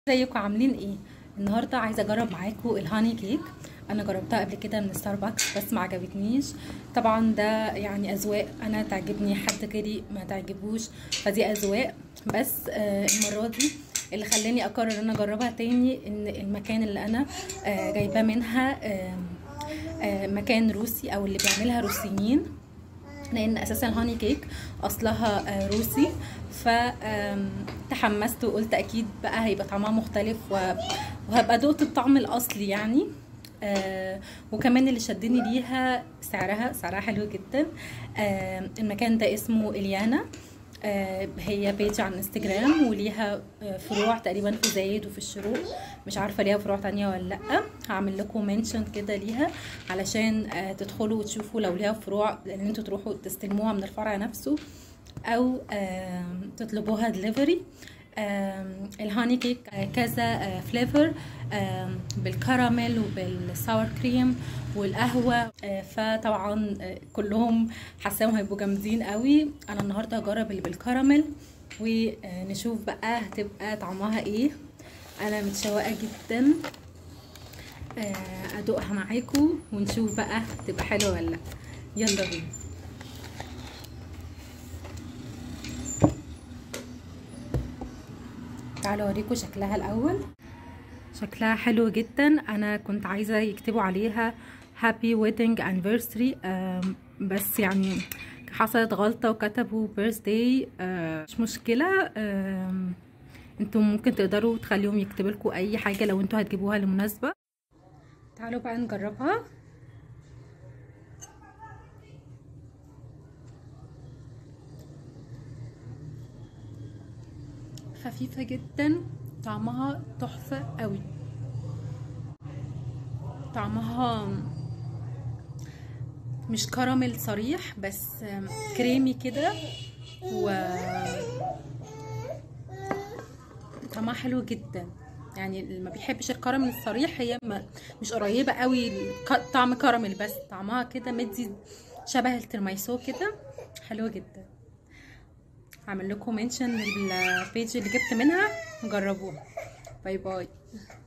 ازيكم عاملين ايه النهارده عايزه اجرب معاكم الهاني كيك انا جربتها قبل كده من ستاربكس بس ما عجبتنيش طبعا ده يعني اذواق انا تعجبني حد غيري ما تعجبوش فدي اذواق بس آه المره دي اللي خلاني اقرر ان انا اجربها تاني ان المكان اللي انا آه جايباه منها آه آه مكان روسي او اللي بيعملها روسيين لان اساسا الهاني كيك اصلها روسي فتحمست وقلت اكيد بقى هيبقى طعمها مختلف وهبقى دقت الطعم الاصلي يعني آه وكمان اللي شدني ليها سعرها سعرها حلو جدا آه المكان ده اسمه اليانا آه هي بيج على انستجرام وليها فروع تقريبا في زايد وفي الشروق مش عارفه ليها فروع تانية ولا لا هعمل لكم منشن كده ليها علشان تدخلوا وتشوفوا لو ليها فروع ان انتوا تروحوا تستلموها من الفرع نفسه او تطلبوها دليفري الهاني كيك كذا فليفر بالكراميل وبالساور كريم والقهوه فطبعا كلهم حاساهم هيبقوا جامدين قوي انا النهارده هجرب اللي بالكراميل ونشوف بقى هتبقى طعمها ايه انا متشوقه جدا ادوقها معاكم ونشوف بقى تبقى حلوه ولا لا يلا بينا تعالوا اوريكم شكلها الاول شكلها حلو جدا انا كنت عايزه يكتبوا عليها هابي ويدنج انيفرساري بس يعني حصلت غلطه وكتبوا بيرثداي مش مشكله انتوا ممكن تقدروا تخليهم يكتبوا لكم اي حاجه لو انتوا هتجيبوها لمناسبه تعالوا بقى نجربها خفيفة جدا طعمها تحفة قوي طعمها مش كراميل صريح بس كريمي كده و طعمها حلو جدا يعني اللي ما بيحبش الكراميل الصريح هي مش قريبة قوي طعم كراميل بس طعمها كده مدي شبه الترميسو كده حلو جدا هعمل لكم منشن البيج اللي جبت منها جربوها باي باي